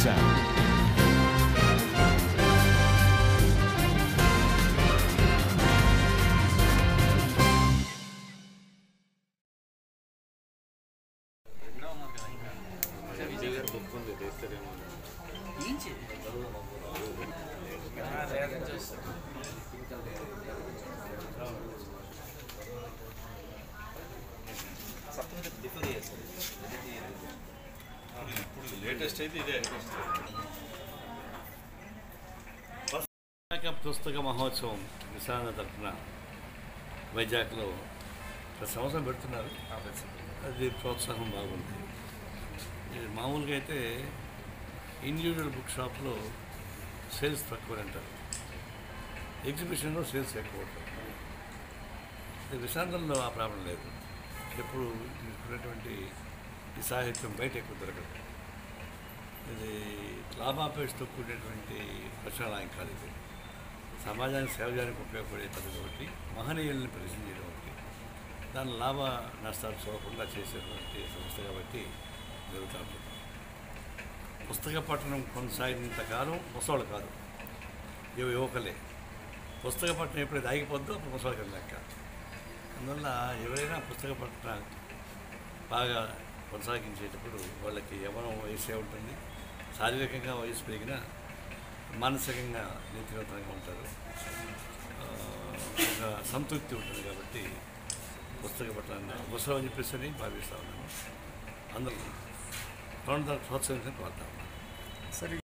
sound. ఇప్పుడు latest అయితే ఇదే విశాఖ పుస్తక మహోత్సవం విశాఖ తరఫున వైజాగ్లో ప్రతి సంవత్సరం పెడుతున్నారు అది ప్రోత్సాహం బాగుంది ఇది మామూలుగా అయితే ఇండివిజువల్ బుక్ షాప్లో సేల్స్ తక్కువ అంటారు ఎగ్జిబిషన్లో సేల్స్ ఎక్కువ ఉంటాయి ఇది విశాఖంలో ఆ ప్రాబ్లం లేదు ఎప్పుడు ఇప్పుడున్నటువంటి ఈ సాహిత్యం బయట ఎక్కువ దొరకదు ఇది లాభాపేక్షతో కూడినటువంటి ప్రచారాయం కాదు ఇది సమాజానికి సేవ చేయడానికి ఉపయోగపడే పద్ధతి ఒకటి మహనీయుల్ని పరిచయం చేయడం ఒకటి దాని లాభ నష్టాలు చూడకుండా చేసేటువంటి సంస్థ కాబట్టి జరుగుతూ ఉంటుంది పుస్తక పఠనం కొనసాగినంత కాలం ముసవాళ్ళు కాదు యువ యువకులే పుస్తక పఠనం ఎప్పుడైతే ఆగిపోద్దో అప్పుడు ముసవాళ్ళకి లెక్క అందువల్ల ఎవరైనా పుస్తక పఠనం బాగా కొనసాగించేటప్పుడు వాళ్ళకి యవనం వయసే ఉంటుంది శారీరకంగా వయసు పెరిగినా మానసికంగా నీతివంతంగా ఉంటారు ఆ, ఒక సంతృప్తి ఉంటుంది కాబట్టి పుస్తక పట్టాన్ని అవసరం అని చెప్పేసి అని భావిస్తూ ఉన్నాను అందరూ ప్రోత్సహించని కోరుతా ఉన్నాను